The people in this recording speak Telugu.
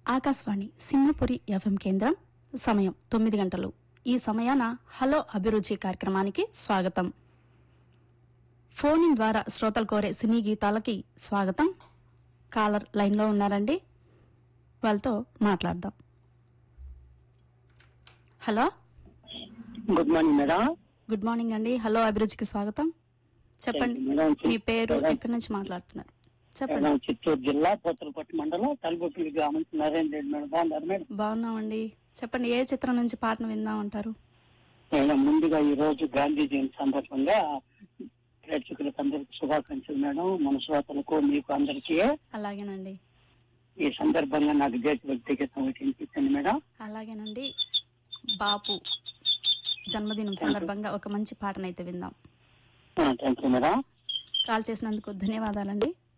ఆకాశవాణి సింహపురి ఎఫ్ఎం కేంద్రం సమయం తొమ్మిది గంటలు ఈ సమయాన హలో అభిరుచి కార్యక్రమానికి స్వాగతం ఫోన్ ఇన్ ద్వారా శ్రోతలు కోరే సినీ గీతాలకి స్వాగతం కాలర్ లైన్లో ఉన్నారండి వాళ్ళతో మాట్లాడదాం hello good morning madam good morning అండి హలో అభిరుచికి స్వాగతం చెప్పండి మేడం మీ పేరు మేడం, ఎక్కడి నుంచి మాట్లాడుతున్నారు చెప్పండి మేడం చిత్తూరు జిల్లా పోతలపట్టు మండలం తలగొప్పి గ్రామం నరేంద్ర రెడ్డి మేడం బాగున్నారు మేడం బాగున్నామండి చెప్పండి ఏ చిత్రం నుంచి పాటను విందాం అంటారు మేడం ముందుగా ఈ రోజు గాంధీ జయంతి సందర్భంగా ప్రేక్షకులకు అందరికి శుభాకాంక్షలు మేడం మన శ్రోతలకు మీకు అందరికీ అలాగేనండి ఈ సందర్భంగా నాకు దేశ వ్యక్తిగతం ఒకటి వినిపించండి మేడం అలాగేనండి బాపు జన్మదినం సందర్భంగా ఒక మంచి పాటనైతే విందాం థ్యాంక్ యూ మేడం కాల్ చేసినందుకు ధన్యవాదాలండి